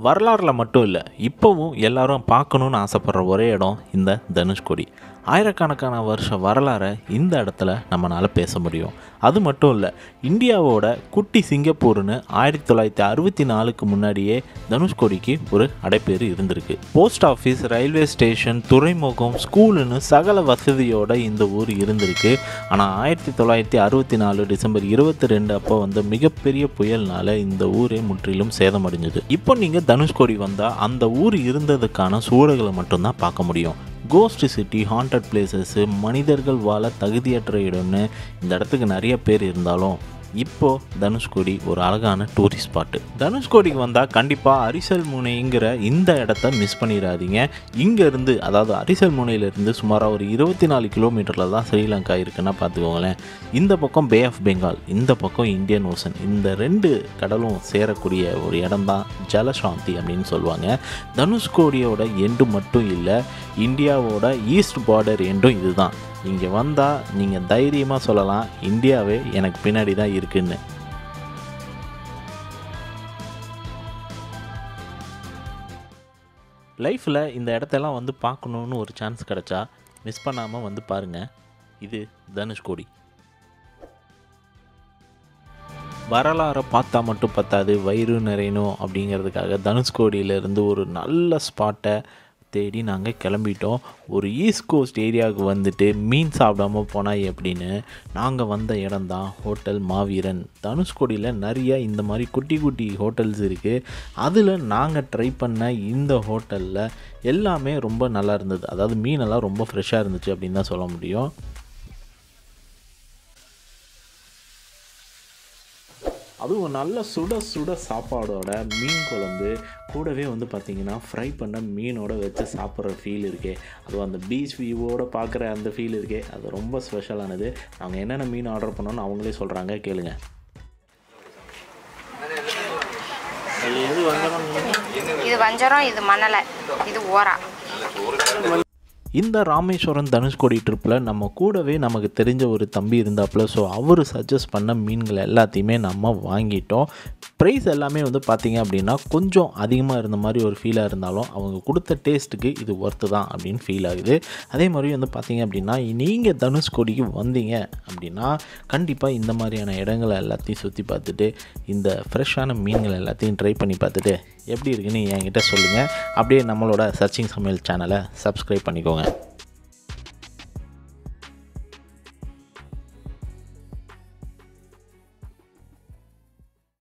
வரலாறில் மட்டும் இல்லை இப்போவும் எல்லாரும் பார்க்கணுன்னு ஆசைப்படுற ஒரே இடம் இந்த தனுஷ்கோடி ஆயிரக்கணக்கான வருஷ வரலாறை இந்த இடத்துல நம்மளால் பேச முடியும் அது மட்டும் இல்லை இந்தியாவோட குட்டி சிங்கப்பூர்னு ஆயிரத்தி தொள்ளாயிரத்தி அறுபத்தி நாலுக்கு முன்னாடியே தனுஷ்கோடிக்கு ஒரு அடைப்பேர் இருந்திருக்கு போஸ்ட் ஆஃபீஸ் ரயில்வே ஸ்டேஷன் துறைமுகம் ஸ்கூலுன்னு சகல வசதியோட இந்த ஊர் இருந்திருக்கு ஆனால் ஆயிரத்தி தொள்ளாயிரத்தி அறுபத்தி நாலு டிசம்பர் இருபத்தி ரெண்டு அப்போ வந்த மிகப்பெரிய புயல்னால இந்த ஊரே முற்றிலும் சேதமடைஞ்சது இப்போ நீங்கள் தனுஷ்கோடி வந்தால் அந்த ஊர் இருந்ததுக்கான சூழல்களை மட்டும்தான் பார்க்க முடியும் கோஸ்ட் சிட்டி ஹாண்டட் பிளேசஸ்ஸு மனிதர்கள் வாழ தகுதியற்ற இடம்னு இந்த இடத்துக்கு நிறைய பேர் இருந்தாலும் இப்போ தனுஷ்கோடி ஒரு அழகான டூரிஸ்ட் ஸ்பாட்டு தனுஷ்கோடிக்கு வந்தால் கண்டிப்பாக அரிசல் முனைங்கிற இந்த இடத்த மிஸ் பண்ணிடாதீங்க இங்கேருந்து அதாவது அரிசல் முனையிலேருந்து சுமாராக ஒரு இருபத்தி நாலு கிலோமீட்டரில் தான் ஸ்ரீலங்கா இருக்குன்னா பார்த்துக்கோங்களேன் இந்த பக்கம் பே ஆஃப் பெங்கால் இந்த பக்கம் இந்தியன் ஓசன் இந்த ரெண்டு கடலும் சேரக்கூடிய ஒரு இடம் தான் ஜலசாந்தி அப்படின்னு சொல்லுவாங்க தனுஷ்கோடியோட எண்டு மட்டும் இல்லை இந்தியாவோட ஈஸ்ட் பார்டர் எண்டும் இதுதான் இங்கே வந்தால் நீங்கள் தைரியமாக சொல்லலாம் இந்தியாவே எனக்கு பின்னாடி தான் இருக்குன்னு லைஃப்பில் இந்த இடத்தெல்லாம் வந்து பார்க்கணுன்னு ஒரு சான்ஸ் கிடச்சா மிஸ் பண்ணாமல் வந்து பாருங்கள் இது தனுஷ்கோடி வரலாறை பார்த்தா மட்டும் பத்தாது வயிறு நிறையணும் அப்படிங்கிறதுக்காக தனுஷ்கோடியிலேருந்து ஒரு நல்ல ஸ்பாட்டை தேடி நாங்கள் கிளம்பிட்டோம் ஒரு ஈஸ்ட் கோஸ்ட் ஏரியாவுக்கு வந்துட்டு மீன் சாப்பிடாம போனால் எப்படின்னு நாங்கள் வந்த இடம் தான் ஹோட்டல் மாவீரன் தனுஷ்கோடியில் நிறைய இந்த மாதிரி குட்டி குட்டி ஹோட்டல்ஸ் இருக்குது அதில் நாங்கள் ட்ரை பண்ண இந்த ஹோட்டலில் எல்லாமே ரொம்ப நல்லா இருந்தது அதாவது மீனெல்லாம் ரொம்ப ஃப்ரெஷ்ஷாக இருந்துச்சு அப்படின்னு தான் சொல்ல முடியும் அதுவும் நல்ல சுட சுட சாப்பாடோட மீன் குழம்பு கூடவே வந்து பார்த்திங்கன்னா ஃப்ரை பண்ண மீனோட வச்சு சாப்பிட்ற ஃபீல் இருக்கே அதுவும் அந்த பீச் வியூவோட பார்க்குற அந்த ஃபீல் இருக்கே அது ரொம்ப ஸ்பெஷலானது நாங்கள் என்னென்ன மீன் ஆர்டர் பண்ணோன்னு அவங்களே சொல்கிறாங்க கேளுங்க எது இது வஞ்சரம் இது மணலை இது ஓரா இந்த ராமேஸ்வரம் தனுஷ்கோடி ட்ரிப்பில் நம்ம கூடவே நமக்கு தெரிஞ்ச ஒரு தம்பி இருந்தாப்புல ஸோ அவர் சஜஸ்ட் பண்ண மீன்கள் எல்லாத்தையுமே நம்ம வாங்கிட்டோம் ப்ரைஸ் எல்லாமே வந்து பார்த்திங்க அப்படின்னா கொஞ்சம் அதிகமாக இருந்த மாதிரி ஒரு ஃபீலாக இருந்தாலும் அவங்க கொடுத்த டேஸ்ட்டுக்கு இது ஒர்த்து தான் அப்படின்னு ஃபீல் ஆகுது அதே மாதிரி வந்து பார்த்திங்க அப்படின்னா நீங்கள் தனுஷ்கோடிக்கு வந்தீங்க அப்படின்னா கண்டிப்பாக இந்த மாதிரியான இடங்களை எல்லாத்தையும் சுற்றி பார்த்துட்டு இந்த ஃப்ரெஷ்ஷான மீன்கள் எல்லாத்தையும் ட்ரை பண்ணி பார்த்துட்டு எப்படி இருக்குன்னு என்கிட்ட சொல்லுங்கள் அப்படியே நம்மளோட சர்ச்சிங் சமையல் சேனலை சப்ஸ்கிரைப் பண்ணிக்கோங்க